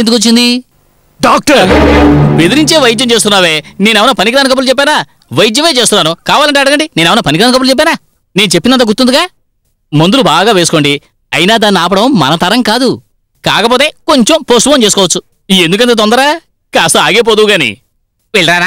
ఎందుకు వచ్చింది డాక్టర్ బెదిరించే వైద్యం చేస్తున్నావే నేనేమన్నా పనికిరాని కబుర్లు చెప్పానా వైద్యమే చేస్తున్నాను కావాలంటే అడగండి నేనేమన్నా పనికిరాని కబుర్లు చెప్పానా నేను చెప్పినంత గుర్తుందిగా మందులు బాగా వేసుకోండి అయినా దాన్ని ఆపడం మన తరం కాదు కాకపోతే కొంచెం పోస్ట్పోన్ చేసుకోవచ్చు ఎందుకంత తొందర కాస్త ఆగేపోదు గాని వెళ్ళరానా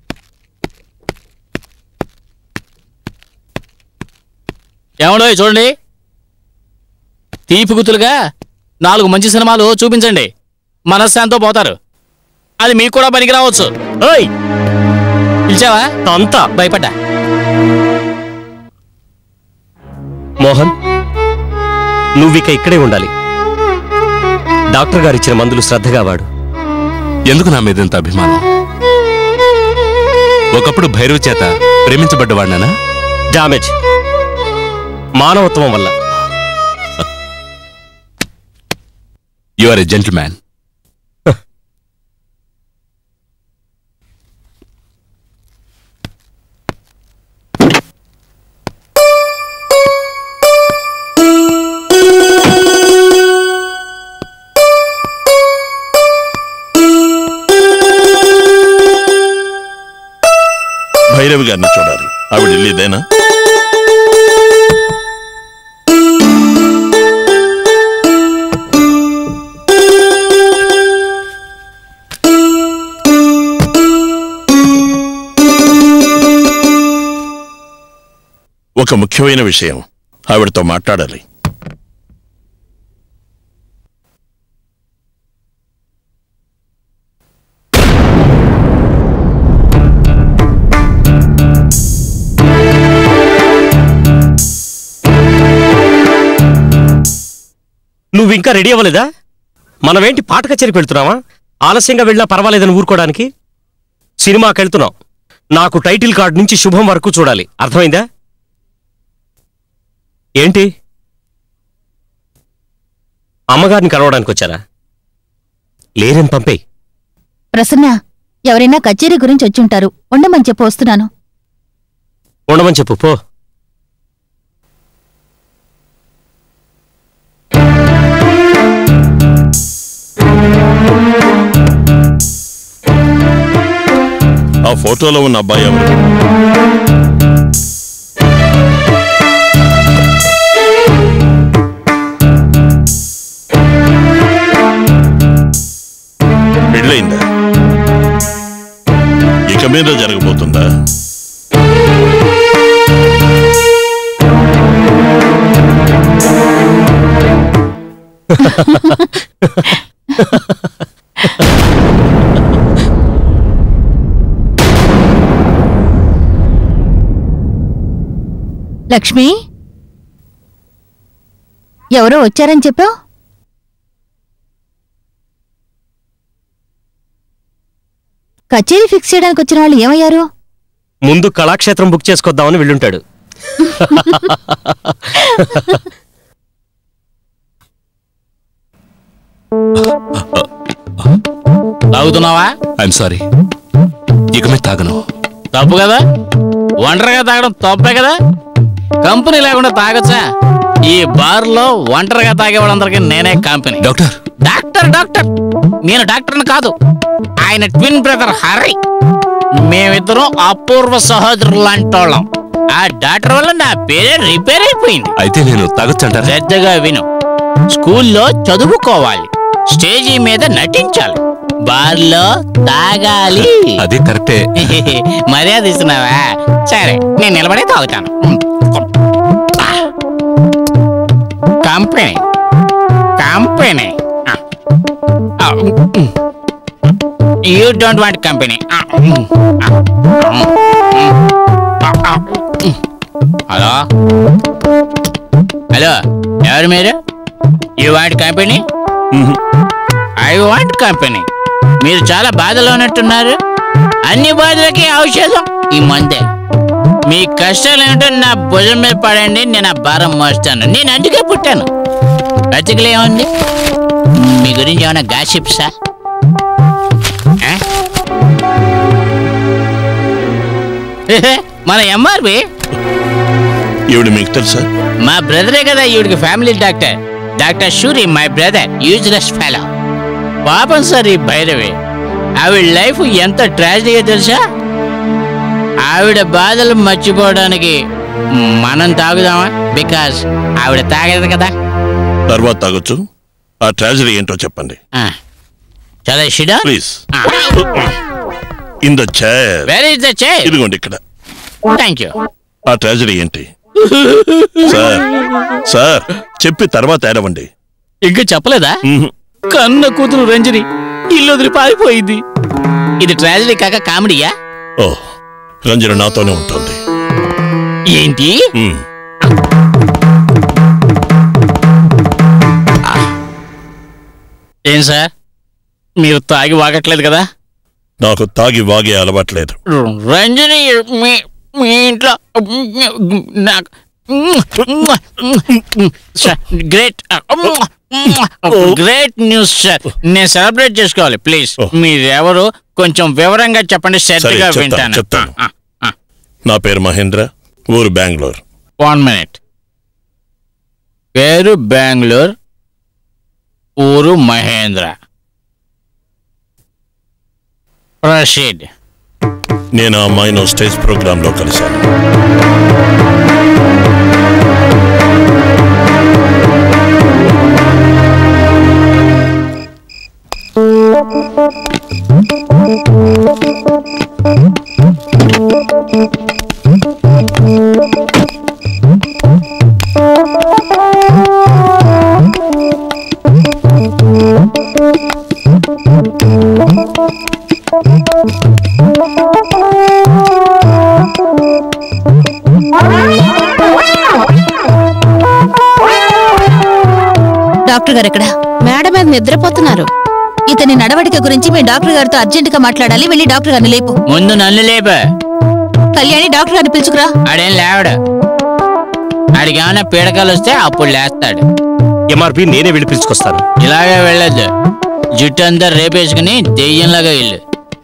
ఏమండో చూడండి తీపి గుర్తులుగా నాలుగు మంచి సినిమాలు చూపించండి మనశ్శాంతో పోతారు అది మీకు కూడా పనికి రావచ్చు ఓయ్ పిలిచావా తంత భయపడ్డా మోహన్ నువ్విక ఇక్కడే ఉండాలి డాక్టర్ గారు ఇచ్చిన మందులు శ్రద్ధగా వాడు ఎందుకు నా మీద ఇంత అభిమానం ఒకప్పుడు భైరవ్ చేత ప్రేమించబడ్డవాడినా డామేజ్ మానవత్వం వల్ల you are a gentleman Bhairavi గారిని చూడాలి ఆవిడ ఇల్లు ఇదేనా ఒక ముఖ్యమైన విషయం ఆవిడతో మాట్లాడాలి నువ్వు ఇంకా రెడీ అవ్వలేదా మనమేంటి పాట కచేరికి వెళ్తున్నావా ఆలస్యంగా వెళ్ళినా పర్వాలేదని ఊరుకోవడానికి సినిమాకి వెళ్తున్నాం నాకు టైటిల్ కార్డ్ నుంచి శుభం వరకు చూడాలి అర్థమైందా ఏంటి అమ్మగారిని కలవడానికి వచ్చారా లేరని పంపేయ్ ప్రసన్న ఎవరైనా కచేరీ గురించి వచ్చుంటారు ఉండమని చెప్పి వస్తున్నాను ఉండమని చెప్పు పో ఆ ఫోటోలో ఉన్న అబ్బాయి ఎవరు పెళ్ళయిందా ఇక మీద జరగబోతుందా లక్ష్మి ఎవరో వచ్చారని చెప్పావు కచేరీ ఫిక్స్ చేయడానికి వచ్చిన వాళ్ళు ఏమయ్యారు ముందు కళాక్షేత్రం బుక్ చేసుకొద్దామని వెళ్ళుంటాడు తాగుతున్నావా ఐఎమ్ సారీ ఇక మీద తాగను తప్పు కదా ఒంటరిగా తాగడం తప్పే కదా కంపెనీ లేకుండా తాగచ్చా ఈ బార్లో ఒంటరిగా తాగే వాళ్ళందరికీ నేనే కంపెనీ డాక్టర్ డాక్టర్ డాక్టర్ నేను డాక్టర్ని కాదు ఆయన ట్విన్ బ్రదర్ హరి మేమిద్దరం అపూర్వ సహోదరులు లాంటి వాళ్ళం ఆ డాక్టర్ వల్ల నా పేరే రిపేర్ అయిపోయింది అయితే నేను తాగొచ్చంటారా శ్రద్ధగా విను స్కూల్లో చదువుకోవాలి స్టేజీ మీద నటించాలి బార్లో తాగాలి అది కరెక్టే మర్యాద ఇస్తున్నావా సరే నేను నిలబడే తాగుతాను company company you don't want company hello hello ఎవరు మీరు you want company I want company మీరు చాలా బాధలో ఉన్నట్టున్నారు అన్ని బాధలకి ఔషధం ఈ మందే మీ కష్టాలు ఏమిటో నా భుజం మీద పడండి నేను ఆ భారం మోస్తాను నేను అందుకే పుట్టాను బతికలు ఏముంది మీ గురించి ఏమైనా గాసిప్సా మన ఎంఆర్పి ఈవిడ మీకు తెలుసా మా బ్రదరే కదా ఈవిడికి family doctor doctor Suri my brother useless fellow పాపం సార్ ఈ భైరవి ఆవిడ లైఫ్ ఎంత ట్రాజడీగా తెలుసా ఆవిడ బాధలు మర్చిపోవడానికి మనం తాగుదామా బికాస్ ఆవిడ తాగదు కదా తర్వాత తాగొచ్చు ఆ ట్రాజడీ ఏంటో చెప్పండి ఆ. చాలా sit down please in the chair very is the chair ఇదిగోండి ఇక్కడ థ్యాంక్ యూ ఆ ట్రాజడీ ఏంటి సార్ సార్ చెప్పి తర్వాత ఏడవండి ఇంకా చెప్పలేదా మ్మ్. కన్న కూతురు రంజని ఇల్లు వదిలి పారిపోయింది ఇది ట్రాజడీ కాక కామెడీయా ఓ రంజన నాతోనే ఉంటుంది ఏంటి మ్మ్. ఏం సార్ మీరు తాగి వాగట్లేదు కదా నాకు తాగి వాగే అలవాట్లేదు రంజని మీ మీ ఇంట్లో నాకు గ్రేట్ గ్రేట్ న్యూస్ సార్ నేను సెలబ్రేట్ చేసుకోవాలి ప్లీజ్ Oh. మీరెవరు కొంచెం వివరంగా చెప్పండి సరే శ్రద్ధగా చెప్తాను వింటాను చెప్తాను నా పేరు మహేంద్ర ఊరు బెంగళూరు వన్ మినిట్ పేరు బెంగళూరు ఊరు మహేంద్ర ప్రొసీడ్ నేను ఆ అమ్మాయిని ఓ స్టేజ్ ప్రోగ్రామ్ లో కలిశాను డాక్టర్ గారు ఎక్కడ మేడం మీద నిద్రపోతున్నారు ఇతని నడవడిక గురించి మీ డాక్టర్ గారితో అర్జెంట్ గా మాట్లాడాలి వెళ్ళి డాక్టర్ గారిని లేపు ముందు నన్ను లేప కళ్యాణి డాక్టర్ గారిని పిలుచుకురా ఆడేం లేవడు ఆడికి ఏమైనా పీడకలు వస్తే అప్పుడు లేస్తాడు ఎంఆర్పి నేనే వెళ్ళి పిలుచుకొస్తాను ఇలాగే వెళ్ళొద్దు జుట్టు అంతా రేపేసుకుని దెయ్యంలాగా వెళ్ళు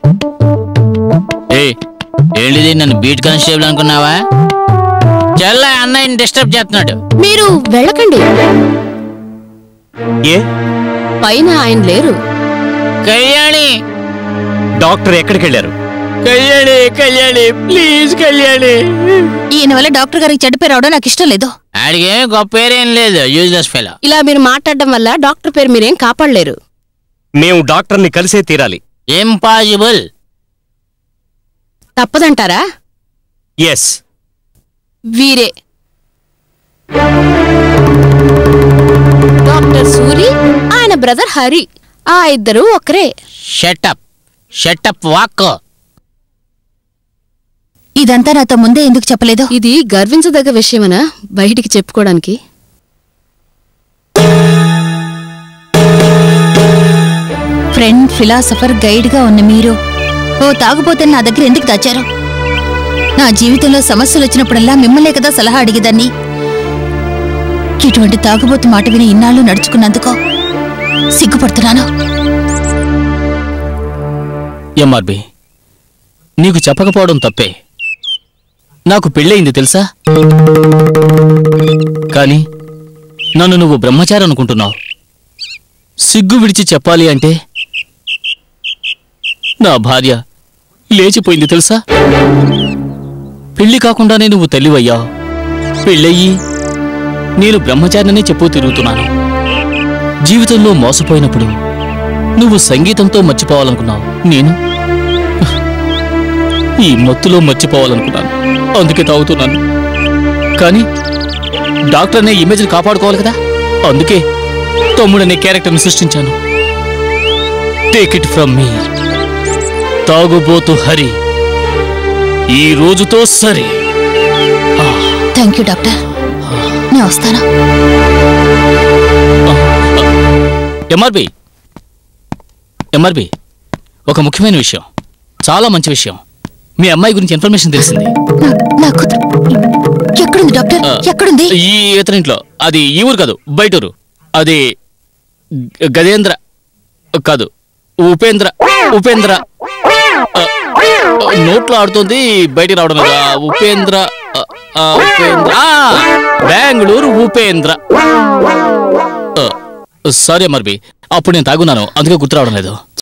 ఏయ్ ఏంటిది నన్ను బీట్ కానిస్టేబుల్ అనుకున్నావా చల్ల అన్నయ్యని డిస్టర్బ్ చేస్తున్నాడు మీరు వెళ్ళకండి ఏ పైన ఆయన లేరు కళ్యాణి డాక్టర్ ఎక్కడికి వెళ్ళారు కళ్యాణి కళ్యాణి ప్లీజ్ కళ్యాణి ఈయన వల్ల డాక్టర్ గారికి చెడ్డ పేరు అవడం నాకు ఇష్టం లేదు ఆడికి ఏం గొప్ప పేరేం లేదు యూజ్లెస్ ఫెలో ఇలా మీరు మాట్లాడడం వల్ల డాక్టర్ పేరు మీరేం కాపాడలేరు మేము డాక్టర్ని కలిసే తీరాలి ఇంపాసిబుల్ తప్పదంటారా ఎస్ వీరే డాక్టర్ సూరి ఆయన బ్రదర్ హరి ఆ ఇద్దరు ఒకరే షటప్ షటప్ వాక్ ఇదంతా నాతో ముందే ఎందుకు చెప్పలేదు ఇది గర్వించదగ్గ విషయమనా బయటికి చెప్పుకోవడానికి ఫ్రెండ్ ఫిలాసఫర్ గైడ్ గా ఉన్న మీరు ఓ తాగుపోతే నా దగ్గర ఎందుకు దాచారు నా జీవితంలో సమస్యలు వచ్చినప్పుడల్లా మిమ్మల్నే కదా సలహా అడిగేదాన్ని ఇటువంటి తాగుబోతు మాట విని ఇన్నాళ్ళు నడుచుకున్నందుకో సిగ్గుపడుతున్నాను ఎంఆర్బి నీకు చెప్పకపోవడం తప్పే నాకు పెళ్ళయింది తెలుసా కానీ నన్ను నువ్వు బ్రహ్మచారి అనుకుంటున్నావు సిగ్గు విడిచి చెప్పాలి అంటే నా భార్య లేచిపోయింది తెలుసా పెళ్లి కాకుండానే నువ్వు తల్లివయ్యావు పెళ్ళయ్యి నేను బ్రహ్మచారిననే చెప్పు తిరుగుతున్నాను జీవితంలో మోసపోయినప్పుడు నువ్వు సంగీతంతో మర్చిపోవాలనుకున్నావు నేను ఈ మత్తులో మర్చిపోవాలనుకున్నాను అందుకే తాగుతున్నాను కానీ డాక్టర్ అనే ఇమేజ్ని కాపాడుకోవాలి కదా అందుకే తమ్ముడనే క్యారెక్టర్ని సృష్టించాను టేక్ ఇట్ ఫ్రమ్ మీ తాగుబోతు హరి ఈ రోజుతో సరే థ్యాంక్ యూ డాక్టర్ నేను వస్తాను ఎంఆర్బి ఎంఆర్బి ఒక ముఖ్యమైన విషయం చాలా మంచి విషయం మీ అమ్మాయి గురించి ఇన్ఫర్మేషన్ తెలిసింది నా- నా కూతురు ఎక్కడుంది డాక్టర్ ఆ, ఎక్కడుంది ఈ ఇతనింట్లో అది ఈ ఊరు కాదు బయటూరు అది గ- గజేంద్ర కాదు ఉపేంద్ర ఉపేంద్ర ఆ, నోట్లో ఆడుతుంది బయటికి రావడం లేదు ఆ, ఉపేంద్ర ఆ, ఆ, ఉపేంద్ర ఆ, బెంగళూరు ఉపేంద్ర ఆ, సారీ అమర్బి అప్పుడు నేను తాగున్నాను అందుకే గుర్తు రావడం లేదు